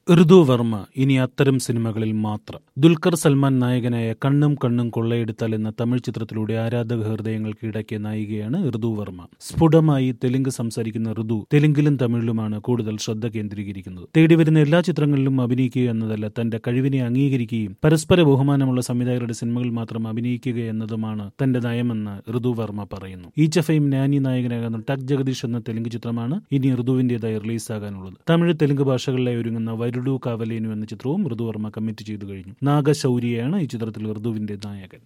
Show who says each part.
Speaker 1: ഋതു വർമ്മ ഇനി അത്തരം സിനിമകളിൽ മാത്രം ദുൽഖർ സൽമാൻ നായകനായ കണ്ണും കണ്ണും കൊള്ളയെടുത്താൽ എന്ന തമിഴ് ചിത്രത്തിലൂടെ ആരാധക ഹൃദയങ്ങൾ കീഴടക്കിയ നായികയാണ് ഋതു വർമ്മ സ്ഫുടമായി തെലുങ്ക് സംസാരിക്കുന്ന ഋതു തെലുങ്കിലും തമിഴിലുമാണ് കൂടുതൽ ശ്രദ്ധ കേന്ദ്രീകരിക്കുന്നത് തേടിവരുന്ന എല്ലാ ചിത്രങ്ങളിലും അഭിനയിക്കുക എന്നതല്ല തന്റെ കഴിവിനെ അംഗീകരിക്കുകയും പരസ്പര ബഹുമാനമുള്ള സംവിധായകരുടെ സിനിമകൾ മാത്രം അഭിനയിക്കുക എന്നതുമാണ് തന്റെ നയമെന്ന് ഋതു വർമ്മ പറയുന്നു ഈച്ചഫയും നാനി നായകനാകുന്ന ടക് ജഗദീഷ് എന്ന തെലുങ്ക് ചിത്രമാണ് ഇനി ഋതുവിന്റേതായി റിലീസാകാനുള്ളത് തമിഴ് തെലുങ്ക് ഭാഷകളിലായി ഒരുങ്ങുന്ന വരുഡു കാവലേനു എന്ന ചിത്രവും ഋതുവർമ്മ കമ്മിറ്റ് ചെയ്തു കഴിഞ്ഞു നാഗശൗര്യയാണ് ഈ ചിത്രത്തിൽ ഋതുവിന്റെ നായകൻ